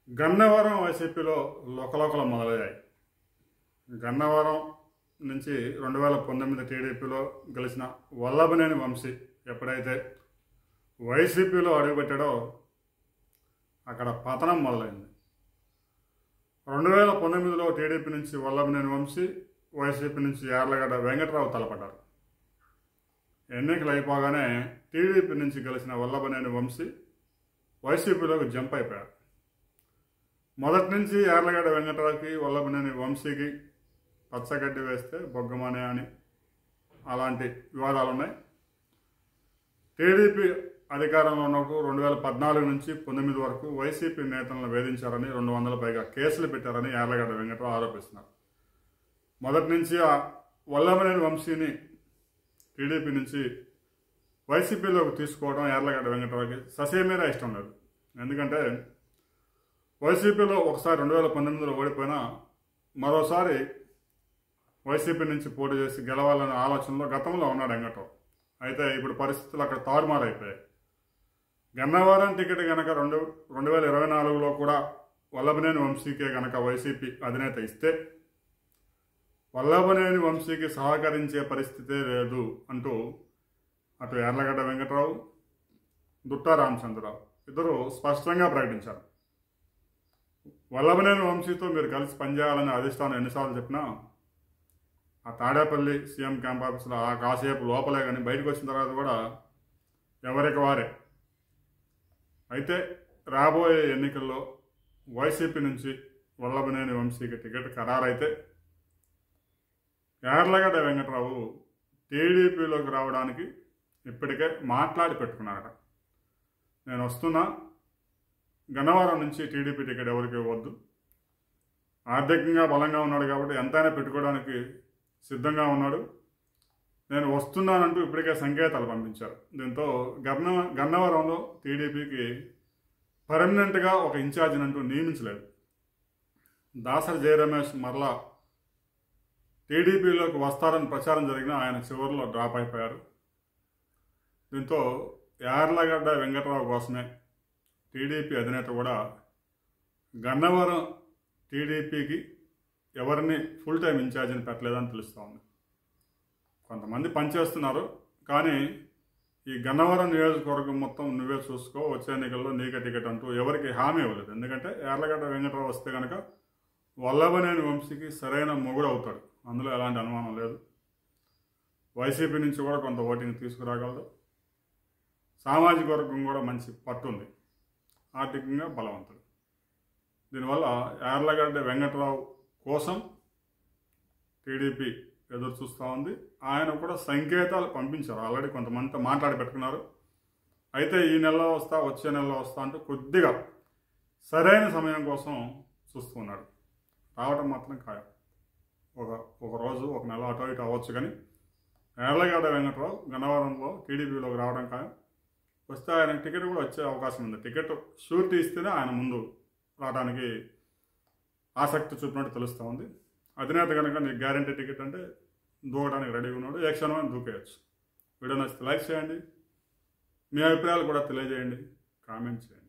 గన్నవరం వైసీపీలో లోకలోకలు మొదలయ్యాయి గన్నవరం నుంచి రెండు వేల పంతొమ్మిది టీడీపీలో గెలిచిన వల్లభనేని వంశీ ఎప్పుడైతే వైసీపీలో అడుగుపెట్టాడో అక్కడ పతనం మొదలైంది రెండు వేల పంతొమ్మిదిలో టీడీపీ నుంచి వల్లభనేని వంశీ వైసీపీ నుంచి యార్లగడ్డ వెంకట్రావు తలపడ్డారు ఎన్నికలు అయిపోగానే టీడీపీ నుంచి గెలిచిన వల్లభనేని వంశీ వైసీపీలోకి జంప్ అయిపోయారు మొదటి నుంచి యార్లగడ్డ వెంకటరావుకి వల్లభనేని వంశీకి పచ్చగడ్డి వేస్తే బొగ్గమనే అని అలాంటి వివాదాలు ఉన్నాయి టీడీపీ అధికారంలో ఉన్నప్పుడు రెండు వేల పద్నాలుగు నుంచి పంతొమ్మిది వరకు వైసీపీ నేతలను వేధించారని రెండు వందల పైగా కేసులు పెట్టారని యార్లగడ్డ వెంకటరావు ఆరోపిస్తున్నారు మొదటి నుంచి ఆ వల్లభనేని వంశీని టీడీపీ నుంచి వైసీపీలోకి తీసుకోవడం యార్లగడ్డ వెంకటరావుకి ససేమీరా ఇష్టం లేదు ఎందుకంటే వైసీపీలో ఒకసారి రెండు వేల పంతొమ్మిదిలో ఓడిపోయినా మరోసారి వైసీపీ నుంచి పోటీ చేసి గెలవాలనే ఆలోచనలో గతంలో ఉన్నాడు వెంకటరావు అయితే ఇప్పుడు పరిస్థితులు అక్కడ తారుమారైపోయాయి గన్నవరం టికెట్ గనక రెండు రెండు వేల ఇరవై నాలుగులో కూడా వల్లభనేని వంశీకే గనక వైసీపీ అధినేత ఇస్తే వల్లభనేని వంశీకి సహకరించే పరిస్థితే లేదు అంటూ అటు యార్లగడ్డ వెంకటరావు దుట్టా రామచంద్రరావు ఇద్దరు స్పష్టంగా ప్రకటించారు వల్లభనేని వంశీతో మీరు కలిసి పనిచేయాలని అధిష్టానం ఎన్నిసార్లు చెప్పినా ఆ తాడేపల్లి సీఎం క్యాంప్ ఆఫీస్లో ఆ కాసేపు లోపలే కానీ బయటకు వచ్చిన తర్వాత కూడా ఎవరికి వారే అయితే రాబోయే ఎన్నికల్లో వైసీపీ నుంచి వల్లభనేని వంశీకి టికెట్ ఖరారైతే యార్లగడ్డ వెంకట్రావు టీడీపీలోకి రావడానికి ఇప్పటికే మాట్లాడి పెట్టుకున్నారట నేను వస్తున్నా గన్నవరం నుంచి టీడీపీ టికెట్ ఎవరికి ఇవ్వద్దు ఆర్థికంగా బలంగా ఉన్నాడు కాబట్టి ఎంతైనా పెట్టుకోవడానికి సిద్ధంగా ఉన్నాడు నేను వస్తున్నానంటూ ఇప్పటికే సంకేతాలు పంపించారు దీంతో గన్న గన్నవరంలో టీడీపీకి పర్మనెంట్గా ఒక ఇన్ఛార్జిని అంటూ నియమించలేదు దాసరి జయరమేష్ మరలా టీడీపీలోకి వస్తారని ప్రచారం జరిగినా ఆయన చివరిలో డ్రాప్ అయిపోయారు దీంతో యార్లగడ్డ వెంకటరావు కోసమే టీడీపీ అధినేత కూడా గన్నవరం టీడీపీకి ఎవరిని ఫుల్ టైం ఇన్ఛార్జిని పెట్టలేదని తెలుస్తూ ఉంది కొంతమంది పనిచేస్తున్నారు కానీ ఈ గన్నవరం నియోజకవర్గం మొత్తం నువ్వే చూసుకో వచ్చే ఎన్నికల్లో నీకే టికెట్ అంటూ ఎవరికి హామీ ఇవ్వలేదు ఎందుకంటే యార్లగడ్డ వెంకటరావు వస్తే కనుక వల్లభనేని వంశీకి సరైన మొగుడు అవుతాడు అందులో ఎలాంటి అనుమానం లేదు వైసీపీ నుంచి కూడా కొంత ఓటింగ్ తీసుకురాగలదు సామాజిక వర్గం కూడా మంచి పట్టు ఉంది ఆర్థికంగా బలవంతుడు దీనివల్ల యార్లగడ్డ వెంకటరావు కోసం టీడీపీ ఎదురు చూస్తూ ఉంది ఆయన కూడా సంకేతాలు పంపించారు ఆల్రెడీ కొంతమందితో మాట్లాడి పెట్టుకున్నారు అయితే ఈ నెలలో వస్తా వచ్చే నెలలో వస్తా అంటూ కొద్దిగా సరైన సమయం కోసం చూస్తున్నాడు రావటం మాత్రం ఖాయం ఒక ఒక రోజు ఒక నెల అటో ఇటు అవ్వచ్చు కానీ ఎర్లగడ్డ వెంకటరావు గన్నవరంలో టీడీపీలోకి రావడం ఖాయం వస్తే ఆయన టికెట్ కూడా వచ్చే అవకాశం ఉంది టికెట్ షూరిటీ ఇస్తేనే ఆయన ముందు రావడానికి ఆసక్తి చూపినట్టు తెలుస్తూ ఉంది అధినేత కనుక నీకు గ్యారంటీ టికెట్ అంటే దూకడానికి రెడీగా ఉన్నాడు ఏ క్షణమైన దూకేయచ్చు వీడియో నచ్చితే లైక్ చేయండి మీ అభిప్రాయాలు కూడా తెలియజేయండి కామెంట్ చేయండి